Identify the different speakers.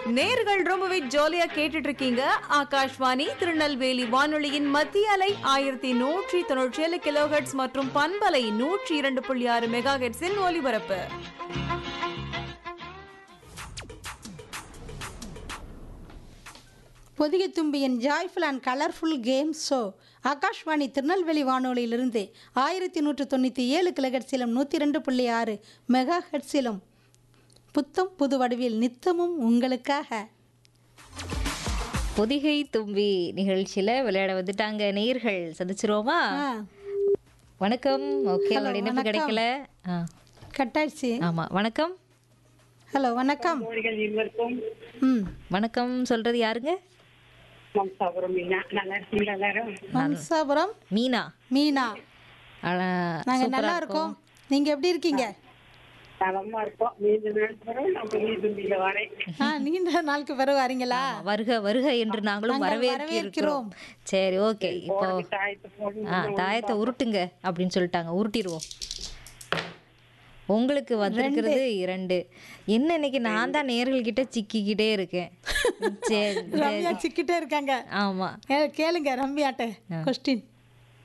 Speaker 1: நேர்கள் ரொம்பவே ஜாலியா கேட்டுட்டு இருக்கீங்க ஆகாஷ்வாணி திருநெல்வேலி வானொலியின் மத்திய அலை ஆயிரத்தி நூற்றி தொண்ணூற்றி ஏழு கிலோஹெட்ஸ் மற்றும் பண்பலை நூற்றி இரண்டு புள்ளி ஆறு மெகா ஹெட்ஸின் ஒலிபரப்பு
Speaker 2: பொதிகை தும்பியின் joyful and colourful game show Akashvani Tirunelveli வானொலியிலிருந்து ஆயிரத்தி நூற்று தொண்ணூற்றி ஏழு கிலோஹெட்ஸிலும் நூற்றி ரெண்டு புள்ளி ஆறு மெகா ஹெட்ஸிலும் புத்தம் புது வடிவில் நித்தமும் உங்களுக்காக
Speaker 3: பொதிகை தும்பி நிகழ்ச்சியில விளையாட வந்துட்டாங்க நேர்கள் சந்திச்சிருவோமா
Speaker 2: ஆ
Speaker 3: வணக்கம் ஓகே
Speaker 2: Hello,
Speaker 3: உங்களோட இணைப்பு
Speaker 2: வணக்கம்.
Speaker 3: கிடைக்கல ஆ
Speaker 2: கட்டாயிடுச்சு
Speaker 3: ஆமா வணக்கம்
Speaker 2: ஹலோ வணக்கம் ம்
Speaker 3: வணக்கம் சொல்றது யாருங்க
Speaker 4: மம்சாபுரம் மீனா நல்லா இருக்கீங்களா எல்லாரும்
Speaker 2: வம்சாபுரம்
Speaker 3: மீனா
Speaker 2: மீனா
Speaker 3: அழ-
Speaker 2: நாங்கள்
Speaker 3: சூப்பரா
Speaker 2: நல்லா இருக்கோம் நீங்கள் எப்படி இருக்கீங்க
Speaker 4: நலமா இருக்கோம் நீண்ட நேரத்துக்கு நம்ம நீதிபதியில வரேன்
Speaker 2: ஆ நீண்ட நாளுக்கு பிறகு வரீங்களா
Speaker 3: ஆமா, வருக வருக என்று நாங்களும்
Speaker 2: நாங்கள்
Speaker 3: வரவேற்கிறோம் சரி ஓகே இப்போ
Speaker 4: தாயத்தை போடணும்
Speaker 3: ஆ தாயத்தை உருட்டுங்க அப்படின்னு சொல்லிட்டாங்க உருட்டிடுவோம் உங்களுக்கு வந்திருக்கிறது இரண்டு என்ன இன்னைக்கு நான் தான் நேர்கள் கிட்ட சிக்கிக்கிட்டே இருக்கேன் சரி
Speaker 2: ரம்யா சிக்கிட்டே இருக்காங்க
Speaker 3: ஆமா
Speaker 2: ஏ, கேளுங்க ரம்யாட்ட கொஸ்டின்